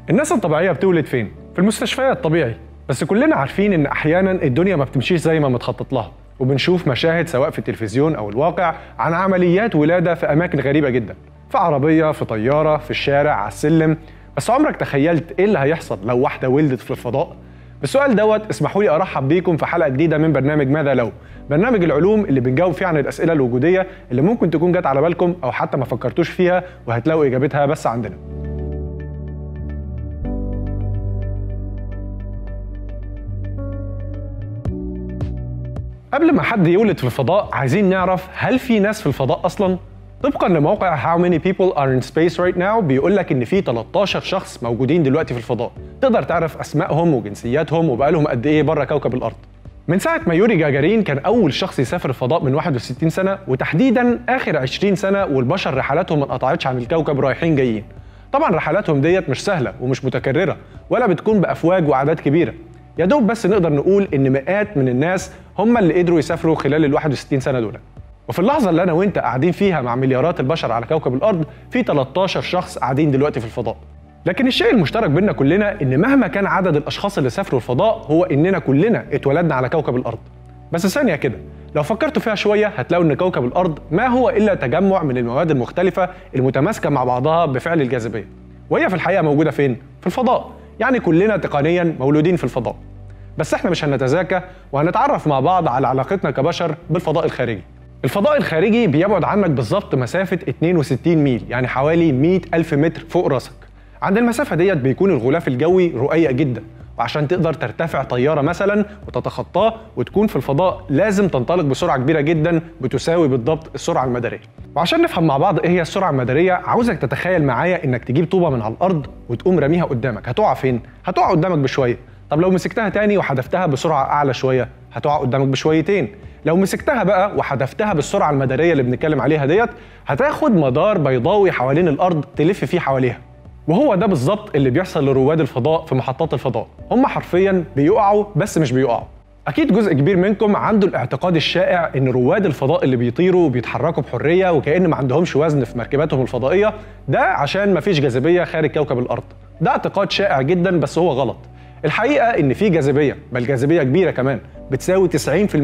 الناس الطبيعية بتولد فين؟ في المستشفيات طبيعي بس كلنا عارفين إن أحيانا الدنيا ما بتمشيش زي ما متخطط لها وبنشوف مشاهد سواء في التلفزيون أو الواقع عن عمليات ولادة في أماكن غريبة جدا في عربية في طيارة في الشارع على السلم بس عمرك تخيلت إيه اللي هيحصل لو واحدة ولدت في الفضاء؟ بالسؤال دوت اسمحوا لي ارحب بيكم في حلقه جديده من برنامج ماذا لو برنامج العلوم اللي بنجاوب فيه عن الاسئله الوجوديه اللي ممكن تكون جت على بالكم او حتى ما فكرتوش فيها وهتلاقوا اجابتها بس عندنا قبل ما حد يولد في الفضاء عايزين نعرف هل في ناس في الفضاء اصلا طبقا لموقع How many people are in space right now بيقول لك ان في 13 شخص موجودين دلوقتي في الفضاء تقدر تعرف اسمائهم وجنسياتهم وبقالهم قد ايه بره كوكب الارض من ساعة ما يوري جاجارين كان أول شخص يسافر الفضاء من 61 سنة وتحديدا آخر 20 سنة والبشر رحلاتهم ما انقطعتش عن الكوكب رايحين جايين. طبعا رحلاتهم ديت مش سهلة ومش متكررة ولا بتكون بأفواج وأعداد كبيرة. يا دوب بس نقدر نقول إن مئات من الناس هم اللي قدروا يسافروا خلال ال 61 سنة دول. وفي اللحظة اللي أنا وأنت قاعدين فيها مع مليارات البشر على كوكب الأرض في 13 شخص قاعدين دلوقتي في الفضاء. لكن الشيء المشترك بيننا كلنا ان مهما كان عدد الاشخاص اللي سافروا الفضاء هو اننا كلنا اتولدنا على كوكب الارض بس ثانيه كده لو فكرتوا فيها شويه هتلاقوا ان كوكب الارض ما هو الا تجمع من المواد المختلفه المتماسكه مع بعضها بفعل الجاذبيه وهي في الحقيقه موجوده فين في الفضاء يعني كلنا تقنيا مولودين في الفضاء بس احنا مش هنتزاكى وهنتعرف مع بعض على علاقتنا كبشر بالفضاء الخارجي الفضاء الخارجي بيبعد عنك بالظبط مسافه 62 ميل يعني حوالي 100 ألف متر فوق راسك عند المسافة ديت بيكون الغلاف الجوي رقيق جدا وعشان تقدر ترتفع طيارة مثلا وتتخطاه وتكون في الفضاء لازم تنطلق بسرعة كبيرة جدا بتساوي بالضبط السرعة المدارية وعشان نفهم مع بعض ايه هي السرعة المدارية عاوزك تتخيل معايا انك تجيب طوبة من على الارض وتقوم راميها قدامك هتقع فين؟ هتقع قدامك بشوية طب لو مسكتها تاني وحدفتها بسرعة اعلى شوية هتقع قدامك بشويتين لو مسكتها بقى وحدفتها بالسرعة المدارية اللي بنتكلم عليها ديت هتاخد مدار بيضاوي حوالين الارض تلف فيه حواليها وهو ده بالظبط اللي بيحصل لرواد الفضاء في محطات الفضاء هم حرفيا بيقعوا بس مش بيقعوا اكيد جزء كبير منكم عنده الاعتقاد الشائع ان رواد الفضاء اللي بيطيروا وبيتحركوا بحريه وكأن ما عندهمش وزن في مركباتهم الفضائيه ده عشان ما فيش جاذبيه خارج كوكب الارض ده اعتقاد شائع جدا بس هو غلط الحقيقه ان في جاذبيه بل جاذبيه كبيره كمان بتساوي 90%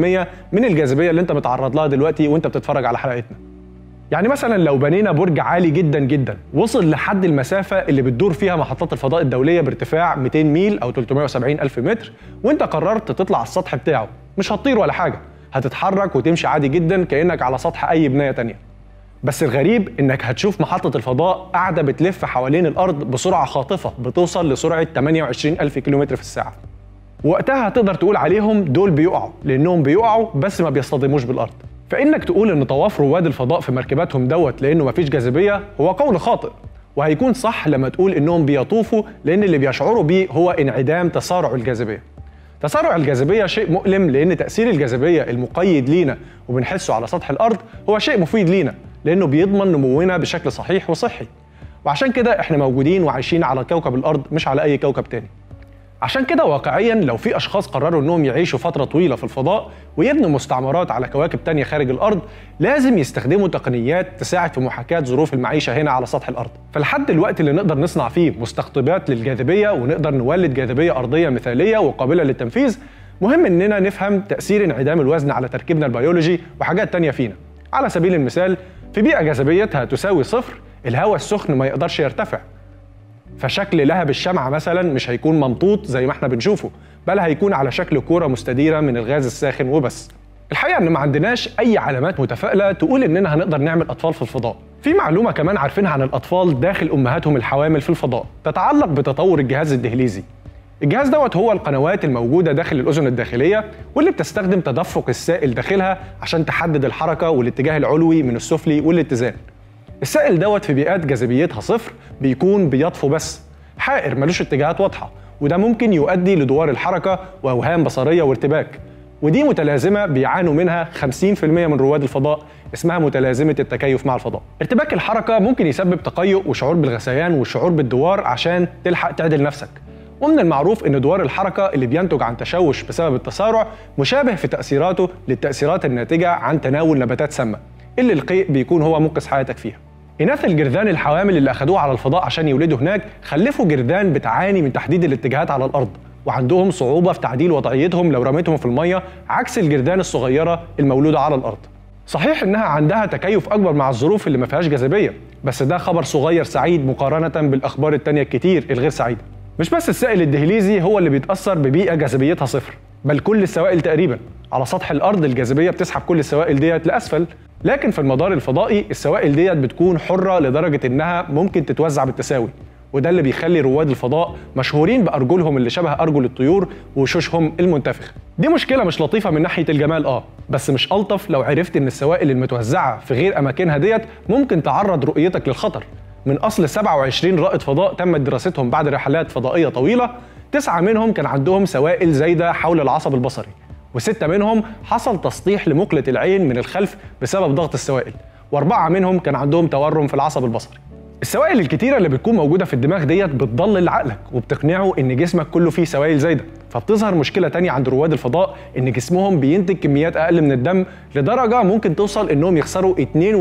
من الجاذبيه اللي انت متعرض لها دلوقتي وانت بتتفرج على حلقتنا يعني مثلا لو بنينا برج عالي جدا جدا وصل لحد المسافة اللي بتدور فيها محطات الفضاء الدولية بارتفاع 200 ميل أو 370 ألف متر وانت قررت تطلع على السطح بتاعه مش هتطير ولا حاجة هتتحرك وتمشي عادي جدا كأنك على سطح أي بناية تانية بس الغريب انك هتشوف محطة الفضاء قاعدة بتلف حوالين الأرض بسرعة خاطفة بتوصل لسرعة 28 ألف كيلومتر في الساعة وقتها هتقدر تقول عليهم دول بيقعوا لأنهم بيقعوا بس ما بيصطدموش بالأرض فانك تقول ان طواف رواد الفضاء في مركباتهم دوت لانه مفيش جاذبيه هو قول خاطئ وهيكون صح لما تقول انهم بيطوفوا لان اللي بيشعروا بيه هو انعدام تسارع الجاذبيه تسارع الجاذبيه شيء مؤلم لان تاثير الجاذبيه المقيد لينا وبنحسه على سطح الارض هو شيء مفيد لينا لانه بيضمن نمونا بشكل صحيح وصحي وعشان كده احنا موجودين وعايشين على كوكب الارض مش على اي كوكب تاني عشان كده واقعيا لو في اشخاص قرروا انهم يعيشوا فتره طويله في الفضاء ويبنوا مستعمرات على كواكب تانية خارج الارض لازم يستخدموا تقنيات تساعد في محاكاه ظروف المعيشه هنا على سطح الارض فلحد الوقت اللي نقدر نصنع فيه مستقطبات للجاذبيه ونقدر نولد جاذبيه ارضيه مثاليه وقابله للتنفيذ مهم اننا نفهم تاثير انعدام الوزن على تركيبنا البيولوجي وحاجات تانية فينا على سبيل المثال في بيئه جاذبيتها تساوي صفر الهواء السخن ما يقدرش يرتفع فشكل لهب الشمعة مثلا مش هيكون ممطوط زي ما احنا بنشوفه بل هيكون على شكل كرة مستديرة من الغاز الساخن وبس الحقيقة ان ما عندناش اي علامات متفائلة تقول اننا هنقدر نعمل اطفال في الفضاء في معلومة كمان عارفينها عن الاطفال داخل امهاتهم الحوامل في الفضاء تتعلق بتطور الجهاز الدهليزي الجهاز دوت هو القنوات الموجودة داخل الأذن الداخلية واللي بتستخدم تدفق السائل داخلها عشان تحدد الحركة والاتجاه العلوي من السفلي والاتزان السائل دوت في بيئات جاذبيتها صفر بيكون بيطفو بس حائر ملوش اتجاهات واضحة وده ممكن يؤدي لدوار الحركة وأوهام بصرية وارتباك ودي متلازمة بيعانوا منها 50% من رواد الفضاء اسمها متلازمة التكيف مع الفضاء ارتباك الحركة ممكن يسبب تقيؤ وشعور بالغثيان والشعور بالدوار عشان تلحق تعدل نفسك ومن المعروف ان دوار الحركه اللي بينتج عن تشوش بسبب التسارع مشابه في تاثيراته للتاثيرات الناتجه عن تناول نباتات سامه اللي القيء بيكون هو منقذ حياتك فيها إناث الجرذان الحوامل اللي أخدوها على الفضاء عشان يولدوا هناك خلفوا جرذان بتعاني من تحديد الاتجاهات على الأرض وعندهم صعوبة في تعديل وضعيتهم لو رميتهم في المية عكس الجرذان الصغيرة المولودة على الأرض صحيح إنها عندها تكيف أكبر مع الظروف اللي ما فيهاش جاذبية بس ده خبر صغير سعيد مقارنة بالأخبار التانية الكتير الغير سعيدة مش بس السائل الدهليزي هو اللي بيتأثر ببيئة جاذبيتها صفر بل كل السوائل تقريبا على سطح الأرض الجاذبية بتسحب كل السوائل ديت لأسفل لكن في المدار الفضائي السوائل ديت بتكون حرة لدرجة إنها ممكن تتوزع بالتساوي وده اللي بيخلي رواد الفضاء مشهورين بأرجلهم اللي شبه أرجل الطيور ووشوشهم المنتفخة دي مشكلة مش لطيفة من ناحية الجمال اه بس مش ألطف لو عرفت إن السوائل المتوزعة في غير أماكنها ديت ممكن تعرض رؤيتك للخطر من أصل 27 رائد فضاء تمت دراستهم بعد رحلات فضائية طويلة تسعة منهم كان عندهم سوائل زايدة حول العصب البصري وستة منهم حصل تسطيح لمقلة العين من الخلف بسبب ضغط السوائل وأربعة منهم كان عندهم تورم في العصب البصري السوائل الكتيرة اللي بتكون موجودة في الدماغ ديت بتضلل عقلك وبتقنعه إن جسمك كله فيه سوائل زايدة فبتظهر مشكلة تانية عند رواد الفضاء إن جسمهم بينتج كميات أقل من الدم لدرجة ممكن توصل إنهم يخسروا 22%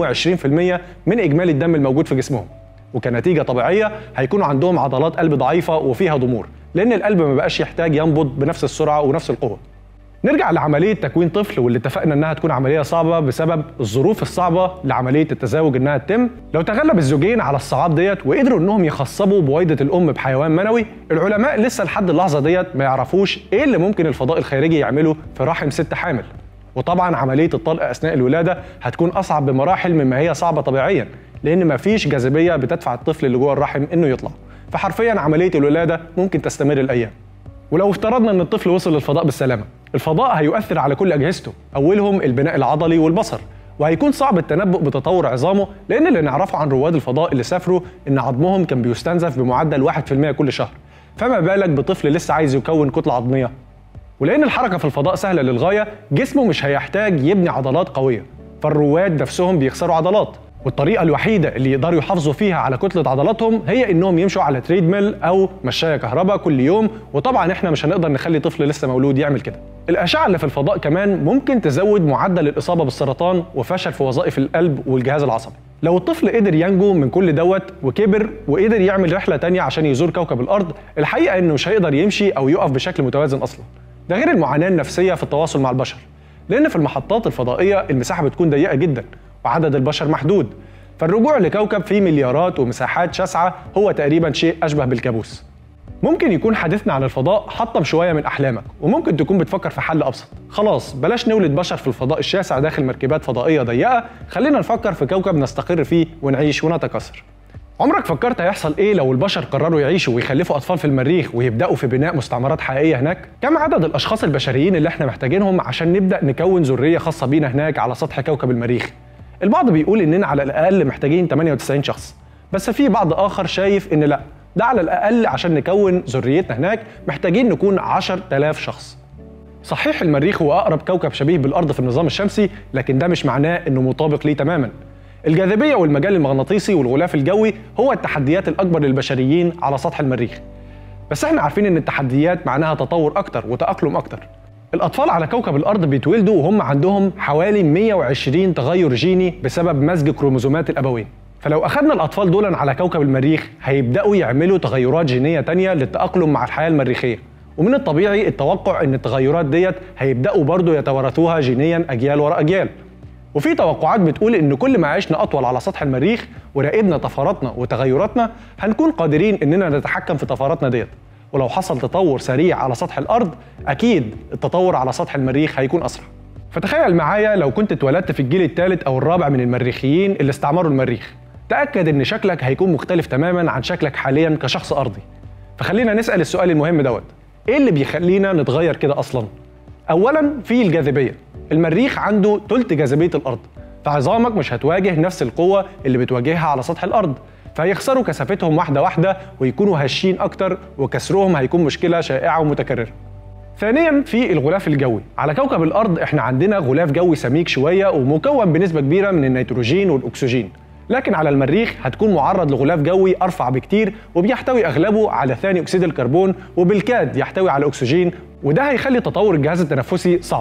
من إجمالي الدم الموجود في جسمهم وكنتيجة طبيعية هيكونوا عندهم عضلات قلب ضعيفة وفيها ضمور لأن القلب ما بقاش يحتاج ينبض بنفس السرعة ونفس القوة نرجع لعملية تكوين طفل واللي اتفقنا انها تكون عملية صعبة بسبب الظروف الصعبة لعملية التزاوج انها تتم، لو تغلب الزوجين على الصعاب ديت وقدروا انهم يخصبوا بويضة الام بحيوان منوي، العلماء لسه لحد اللحظة ديت ما يعرفوش ايه اللي ممكن الفضاء الخارجي يعمله في رحم ست حامل. وطبعا عملية الطلق اثناء الولادة هتكون اصعب بمراحل مما هي صعبة طبيعيا، لان مفيش جاذبية بتدفع الطفل اللي جوه الرحم انه يطلع. فحرفيا عملية الولادة ممكن تستمر الايام. ولو افترضنا ان الطفل وصل للفضاء بالسلامه الفضاء هيؤثر على كل اجهزته اولهم البناء العضلي والبصر وهيكون صعب التنبؤ بتطور عظامه لان اللي نعرفه عن رواد الفضاء اللي سافروا ان عظمهم كان بيستنزف بمعدل 1% كل شهر فما بالك بطفل لسه عايز يكون كتله عظميه ولان الحركه في الفضاء سهله للغايه جسمه مش هيحتاج يبني عضلات قويه فالرواد نفسهم بيخسروا عضلات والطريقة الوحيدة اللي يقدروا يحافظوا فيها على كتلة عضلاتهم هي انهم يمشوا على تريد ميل او مشاية كهرباء كل يوم وطبعا احنا مش هنقدر نخلي طفل لسه مولود يعمل كده. الأشعة اللي في الفضاء كمان ممكن تزود معدل الإصابة بالسرطان وفشل في وظائف القلب والجهاز العصبي. لو الطفل قدر ينجو من كل دوت وكبر وقدر يعمل رحلة تانية عشان يزور كوكب الأرض، الحقيقة إنه مش هيقدر يمشي أو يقف بشكل متوازن أصلا. ده غير المعاناة النفسية في التواصل مع البشر. لأن في المحطات الفضائية المساحة بتكون ضيقة جدا وعدد البشر محدود فالرجوع لكوكب فيه مليارات ومساحات شاسعة هو تقريبا شيء أشبه بالكابوس ممكن يكون حديثنا عن الفضاء حطم شوية من أحلامك وممكن تكون بتفكر في حل أبسط خلاص بلاش نولد بشر في الفضاء الشاسع داخل مركبات فضائية ضيقة خلينا نفكر في كوكب نستقر فيه ونعيش ونتكاثر عمرك فكرت هيحصل ايه لو البشر قرروا يعيشوا ويخلفوا اطفال في المريخ ويبداوا في بناء مستعمرات حقيقيه هناك كم عدد الاشخاص البشريين اللي احنا محتاجينهم عشان نبدا نكون ذريه خاصه بينا هناك على سطح كوكب المريخ البعض بيقول اننا على الاقل محتاجين 98 شخص بس في بعض اخر شايف ان لا ده على الاقل عشان نكون ذريتنا هناك محتاجين نكون 10000 شخص صحيح المريخ هو اقرب كوكب شبيه بالارض في النظام الشمسي لكن ده مش معناه انه مطابق ليه تماما الجاذبيه والمجال المغناطيسي والغلاف الجوي هو التحديات الاكبر للبشريين على سطح المريخ بس احنا عارفين ان التحديات معناها تطور اكتر وتاقلم اكتر الأطفال على كوكب الأرض بيتولدوا وهم عندهم حوالي 120 تغير جيني بسبب مزج كروموزومات الأبوين فلو أخذنا الأطفال دول على كوكب المريخ هيبدأوا يعملوا تغيرات جينية تانية للتأقلم مع الحياة المريخية ومن الطبيعي التوقع ان التغيرات ديت هيبداوا برضه يتوارثوها جينيا اجيال وراء اجيال وفي توقعات بتقول ان كل ما عشنا اطول على سطح المريخ وراقبنا طفراتنا وتغيراتنا هنكون قادرين اننا نتحكم في طفراتنا ديت ولو حصل تطور سريع على سطح الارض اكيد التطور على سطح المريخ هيكون اسرع فتخيل معايا لو كنت اتولدت في الجيل الثالث او الرابع من المريخيين اللي استعمروا المريخ تاكد ان شكلك هيكون مختلف تماما عن شكلك حاليا كشخص ارضي فخلينا نسال السؤال المهم دوت ايه اللي بيخلينا نتغير كده اصلا اولا في الجاذبيه المريخ عنده ثلث جاذبيه الارض فعظامك مش هتواجه نفس القوه اللي بتواجهها على سطح الارض فهيخسروا كثافتهم واحده واحده ويكونوا هشين اكتر وكسرهم هيكون مشكله شائعه ومتكرره ثانيا في الغلاف الجوي على كوكب الارض احنا عندنا غلاف جوي سميك شويه ومكون بنسبه كبيره من النيتروجين والاكسجين لكن على المريخ هتكون معرض لغلاف جوي ارفع بكتير وبيحتوي اغلبه على ثاني اكسيد الكربون وبالكاد يحتوي على اكسجين وده هيخلي تطور الجهاز التنفسي صعب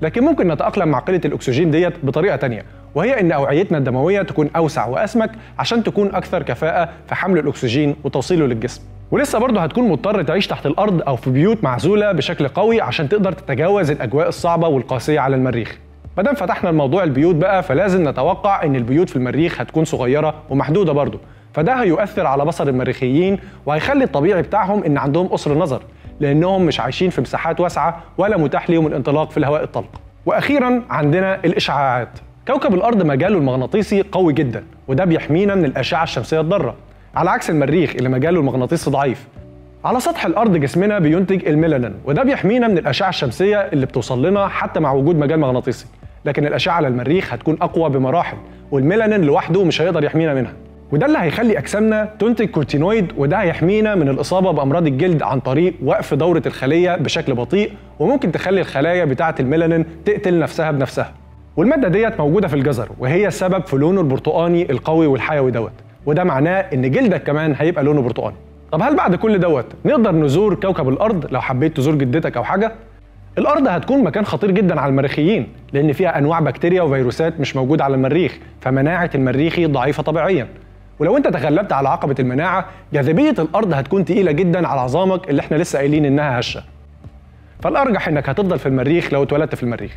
لكن ممكن نتاقلم مع قله الاكسجين ديت بطريقه تانية وهي ان اوعيتنا الدمويه تكون اوسع واسمك عشان تكون اكثر كفاءه في حمل الاكسجين وتوصيله للجسم ولسه برضه هتكون مضطر تعيش تحت الارض او في بيوت معزوله بشكل قوي عشان تقدر تتجاوز الاجواء الصعبه والقاسيه على المريخ ما دام فتحنا الموضوع البيوت بقى فلازم نتوقع ان البيوت في المريخ هتكون صغيره ومحدوده برضه فده هيؤثر على بصر المريخيين وهيخلي الطبيعي بتاعهم ان عندهم قصر نظر لانهم مش عايشين في مساحات واسعه ولا متاح ليهم الانطلاق في الهواء الطلق واخيرا عندنا الاشعاعات كوكب الارض مجاله المغناطيسي قوي جدا وده بيحمينا من الاشعه الشمسيه الضاره على عكس المريخ اللي مجاله المغناطيسي ضعيف على سطح الارض جسمنا بينتج الميلانين وده بيحمينا من الاشعه الشمسيه اللي بتوصل لنا حتى مع وجود مجال مغناطيسي لكن الاشعه على المريخ هتكون اقوى بمراحل والميلانين لوحده مش هيقدر يحمينا منها وده اللي هيخلي اجسامنا تنتج كورتينويد وده هيحمينا من الاصابه بامراض الجلد عن طريق وقف دوره الخليه بشكل بطيء وممكن تخلي الخلايا بتاعه الميلانين تقتل نفسها بنفسها والماده ديت موجوده في الجزر وهي السبب في لونه البرتقاني القوي والحيوي دوت وده معناه ان جلدك كمان هيبقى لونه برتقاني طب هل بعد كل دوت نقدر نزور كوكب الارض لو حبيت تزور جدتك او حاجه الارض هتكون مكان خطير جدا على المريخيين لان فيها انواع بكتيريا وفيروسات مش موجوده على المريخ فمناعه المريخي ضعيفه طبيعيا ولو انت تغلبت على عقبه المناعه جاذبيه الارض هتكون تقيله جدا على عظامك اللي احنا لسه قايلين انها هشه فالارجح انك هتفضل في المريخ لو اتولدت في المريخ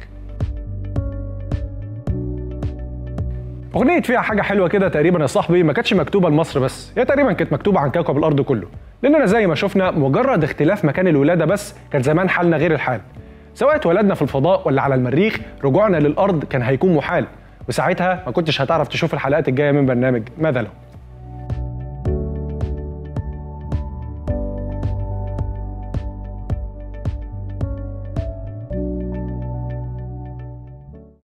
اغنيه فيها حاجه حلوه كده تقريبا يا صاحبي ما كانتش مكتوبه لمصر بس هي تقريبا كانت مكتوبه عن كوكب الارض كله لاننا زي ما شفنا مجرد اختلاف مكان الولاده بس كان زمان حالنا غير الحال سواء اتولدنا في الفضاء ولا على المريخ رجوعنا للارض كان هيكون محال وساعتها ما كنتش هتعرف تشوف الحلقات الجايه من برنامج ماذا لو